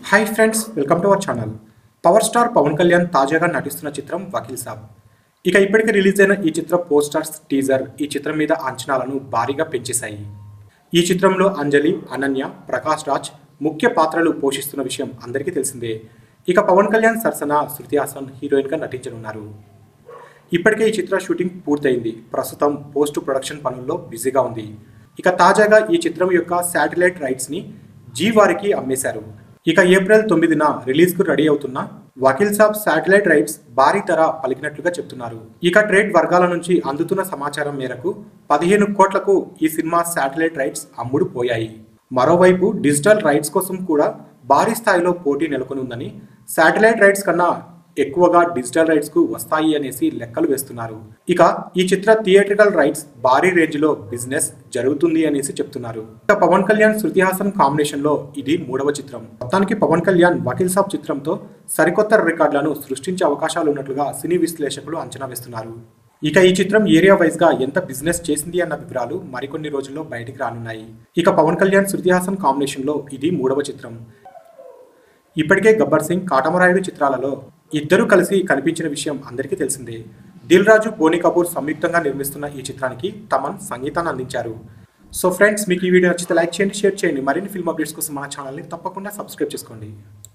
hi friends welcome to our channel power star Pawan Kalyan తాజాగా నటిస్తున్న చిత్రం వకీల్ సాబ్ ఇక ఇప్పటికే రిలీజ్ అయిన ఈ చిత్ర పోస్టర్స్ టీజర్ ఈ చిత్రం మీద అంచనాలను భారీగా పెంచేశాయి ఈ చిత్రంలో అంజలి అనన్య ప్రకాష్ రాజ్ ముఖ్య పాత్రలు పోషిస్తున్న విషయం అందరికీ తెలిసిందే ఇక పవన్ కళ్యాణ్ సరసన శృతి హాసన్ హీరోయిన్గా నటించనున్నారు ఇప్పటికే ఈ చిత్ర షూటింగ్ పూర్తయింది ప్రస్తుతం పోస్ట్ ప్రొడక్షన్ పనుల్లో బిజీగా ఉంది ఇక తాజాగా ఈ చిత్రం యొక్క శాటిలైట్ రైట్స్ ని జీ వారికి అమ్మేశారు ఇక ఏప్రిల్ తొమ్మిదిన రిలీజ్ కు రెడీ అవుతున్న వకీల్ సాబ్ శాటిలైట్ రైట్స్ భారీ ధర పలికినట్లుగా చెప్తున్నారు ఇక ట్రేడ్ వర్గాల నుంచి అందుతున్న సమాచారం మేరకు పదిహేను కోట్లకు ఈ సినిమా శాటిలైట్ రైట్స్ అమ్ముడు పోయాయి మరోవైపు డిజిటల్ రైట్స్ కోసం కూడా భారీ స్థాయిలో పోటీ నెలకొని ఉందని శాటిలైట్ రైట్స్ కన్నా ఎక్కువగా డిజిటల్ రైట్స్ కు వస్తాయి అనేసి లెక్కలు వేస్తున్నారు ఇక ఈ చిత్ర థియేట్రికల్ రైట్స్ భారీ రేంజ్ లో బిజినెస్ జరుగుతుంది అనేసి చెప్తున్నారు ఇక పవన్ కళ్యాణ్ శృతి హాసన్ కాంబినేషన్ లో ఇది మూడవ చిత్రం మొత్తానికి పవన్ కళ్యాణ్ వకీల్ సాబ్ చిత్రంతో సరికొత్త రికార్డులను సృష్టించే అవకాశాలు ఉన్నట్లుగా సినీ విశ్లేషకులు అంచనా వేస్తున్నారు ఇక ఈ చిత్రం ఏరియా వైజ్ గా ఎంత బిజినెస్ చేసింది అన్న వివరాలు మరికొన్ని రోజుల్లో బయటికి రానున్నాయి ఇక పవన్ కళ్యాణ్ శృతి హాసన్ కాంబినేషన్ లో ఇది మూడవ చిత్రం ఇప్పటికే గబ్బర్ సింగ్ కాటమరాయుడు చిత్రాలలో ఇద్దరూ కలిసి కనిపించిన విషయం అందరికీ తెలిసిందే దిల్ రాజు బోని కపూర్ సంయుక్తంగా నిర్మిస్తున్న ఈ చిత్రానికి తమన్ సంగీతాన్ని అందించారు సో ఫ్రెండ్స్ మీకు ఈ వీడియో నచ్చితే లైక్ చేయండి షేర్ చేయండి మరిన్ని ఫిల్మ్ అప్డేట్స్ కోసం మన ఛానల్ని తప్పకుండా సబ్స్క్రైబ్ చేసుకోండి